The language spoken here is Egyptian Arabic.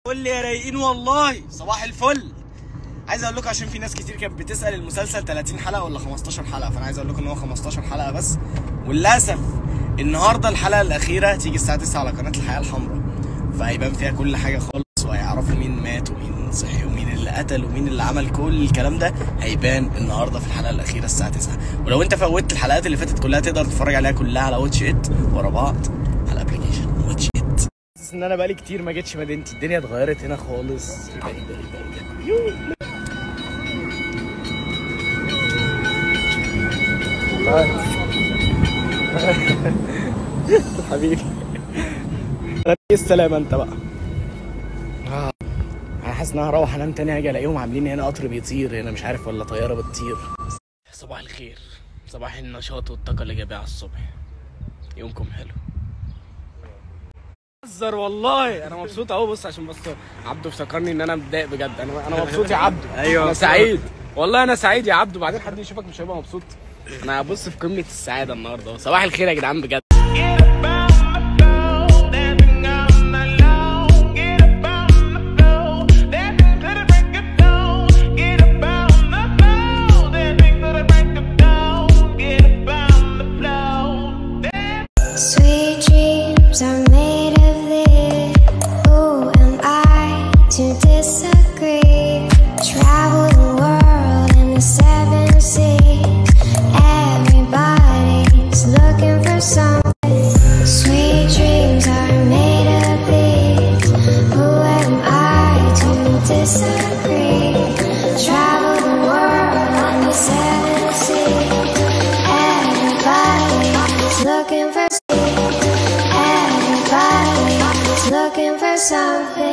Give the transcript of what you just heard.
قول يا رايقين والله صباح الفل عايز اقول لكم عشان في ناس كتير كانت بتسال المسلسل 30 حلقه ولا 15 حلقه فانا عايز اقول لكم ان هو 15 حلقه بس وللاسف النهارده الحلقه الاخيره تيجي الساعه 9 على قناه الحياه الحمراء فهيبان فيها كل حاجه خالص وهيعرفوا مين مات ومين صحي ومين اللي قتل ومين اللي عمل كل الكلام ده هيبان النهارده في الحلقه الاخيره الساعه 9 ولو انت فوتت الحلقات اللي فاتت كلها تقدر تتفرج عليها كلها على واتش ات ورا بعض على الابلكيشن واتش ات حاسس ان انا بقالي كتير ما جيتش مدينتي الدنيا اتغيرت هنا خالص ايه ده ايه ده ايه ده ايه ده حبيبي ايه السلامة انت بقى آه. انا حاسس ان انا هروح انام تاني هاجي الاقيهم عاملين هنا قطر بيطير هنا مش عارف ولا طيارة بتطير صباح الخير صباح النشاط والطاقة الإيجابية على الصبح يومكم حلو بهزر والله انا مبسوط اهو بص عشان بس عبده افتكرني ان انا متضايق بجد انا انا مبسوط يا عبده أيوة انا مبسوط. سعيد والله انا سعيد يا عبده بعدين حد يشوفك مش هيبقى مبسوط انا هبص في قمه السعاده النهارده صباح الخير يا جدعان بجد Sweet dreams are made of this. Who am I to disagree? Travel the world in the seven seas. Everybody's looking for something. Sweet dreams are made of these. Who am I to disagree? Travel the world in the seven seas. Everybody's looking for Everybody's looking for something.